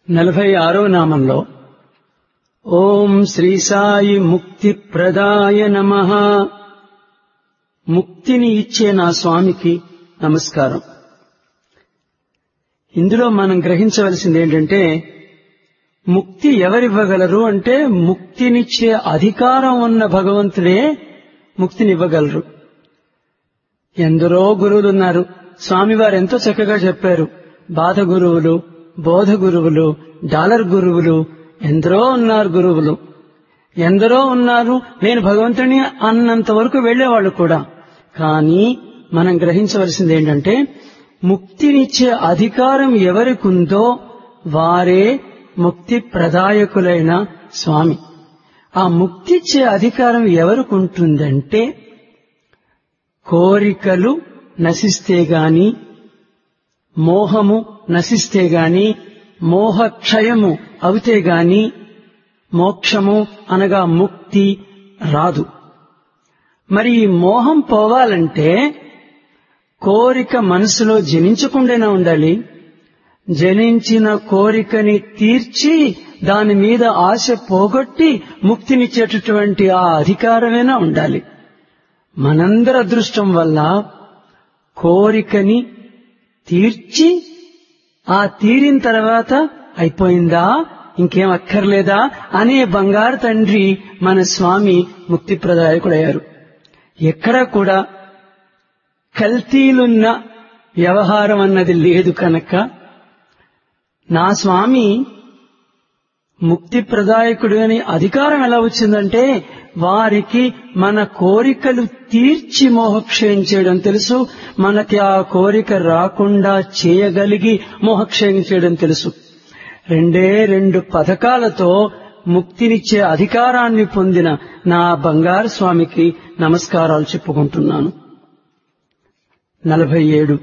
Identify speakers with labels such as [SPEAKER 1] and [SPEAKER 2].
[SPEAKER 1] నలభై ఆరో నామంలో ఓం శ్రీ సాయి ముక్తి ప్రదాయ నమ ముక్తిని ఇచ్చే నా స్వామికి నమస్కారం ఇందులో మనం గ్రహించవలసింది ఏంటంటే ముక్తి ఎవరివ్వగలరు అంటే ముక్తినిచ్చే అధికారం ఉన్న భగవంతుడే ముక్తినివ్వగలరు ఎందరో గురువులు ఉన్నారు స్వామివారు ఎంతో చక్కగా చెప్పారు బాధ గురువులు బోధ గురువులు డాలర్ గురువులు ఎందరో ఉన్నారు గురువులు ఎందరో ఉన్నారు నేను భగవంతుని అన్నంత వరకు వెళ్లేవాళ్ళు కూడా కానీ మనం గ్రహించవలసింది ఏంటంటే ముక్తినిచ్చే అధికారం ఎవరికుందో వారే ముక్తి ప్రదాయకులైన స్వామి ఆ ముక్తిచ్చే అధికారం ఎవరికుంటుందంటే కోరికలు నశిస్తే గాని మోహము నశిస్తే గాని మోహక్షయము అవుతే గాని మోక్షము అనగా ముక్తి రాదు మరి ఈ మోహం పోవాలంటే కోరిక మనసులో జనించకుండానే ఉండాలి జనించిన కోరికని తీర్చి దాని మీద ఆశ పోగొట్టి ముక్తినిచ్చేటటువంటి ఆ అధికారమైనా ఉండాలి మనందరి అదృష్టం వల్ల కోరికని తీర్చి ఆ తీరిన తర్వాత అయిపోయిందా ఇంకేం అక్కర్లేదా అనే బంగారు తండ్రి మన స్వామి ముక్తి ప్రదాయకుడయ్యారు ఎక్కడా కూడా కల్తీలున్న వ్యవహారం అన్నది లేదు కనుక నా స్వామి ముక్తి ప్రదాయకుడు అని అధికారం ఎలా వచ్చిందంటే వారికి మన కోరికలు తీర్చి మోహక్షయం చేయడం తెలుసు మనకి ఆ కోరిక రాకుండా చేయగలిగి మోహక్షయం చేయడం తెలుసు రెండే రెండు పథకాలతో ముక్తినిచ్చే అధికారాన్ని పొందిన నా బంగారు స్వామికి నమస్కారాలు చెప్పుకుంటున్నాను నలభై ఏడు